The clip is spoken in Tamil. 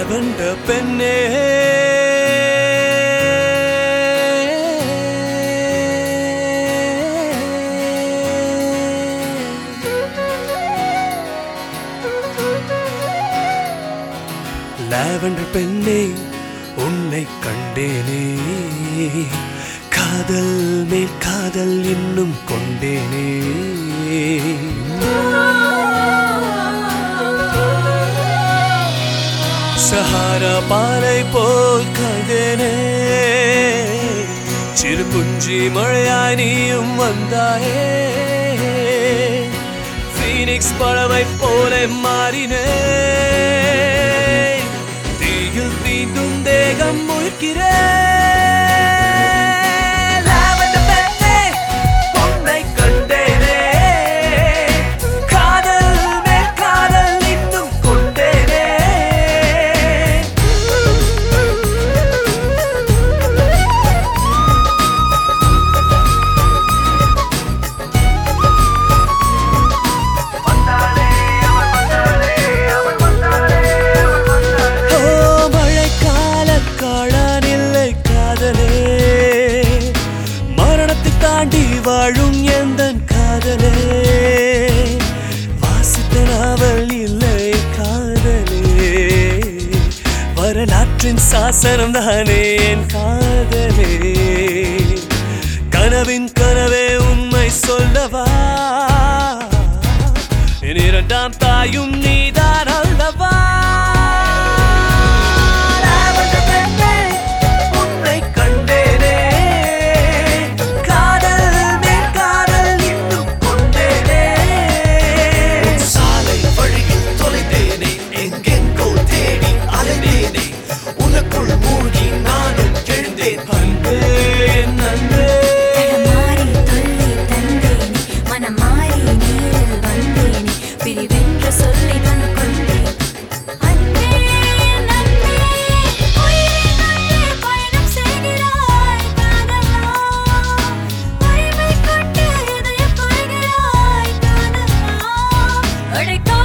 லாவென்ற பெண்ணே லாவெண்டர் பெண்ணே உன்னை கண்டேனே காதல் மேல் காதல் இன்னும் கொண்டேனே சஹாரா பாலை போல் கண்டேனே சிறு குஞ்சி மழையாய் நீயும் வந்தாயே ஃபீனிக்ஸ் பழமை போல மாறினே தீயில் தீண்டும் தேகம் முழுக்கிறேன் லாவெண்டர் பெண்ணே, உன்னை கண்டேனே. காதல் மேல் காதல் இன்னும் கொண்டேனே ஓ மழைக்கால காளான் இல்லை காதலே மரணத்தை தாண்டி வாழும் எந்த காதலே வாசித்த நாவல் இல்லை காதலே வரலாற்றின் சாசனம் தானே என் காதலே கனவின் கனவே உண்மை சொல்லவா என் இரண்டாம் தாயும் நீதான் அல்லவா லாவெண்டர் பெண்ணே, உன்னை கண்டேனே. காதல் மேல் காதல் இன்னும் கொண்டேனே. சாலை வழியில் தொலைந்தேனே எங்கெங்கோ தேடி அலைந்தேனே உனக்குள் மூழ்கி நானும் எழுந்தேன் அன்பே, என் அன்பே. தடமாறி தொல்லை தந்தேனே மனமாறி நீரில் வந்தேனே பிரிவென்று சொல்லி நான் கொண்டேன் அன்பே நன்பே உயிரை கொண்டே பயணம் செய்கிறாய் காதலா உரிமை கொண்டு இதயம் கொள்கிறாய் காதலா அழைத்தோ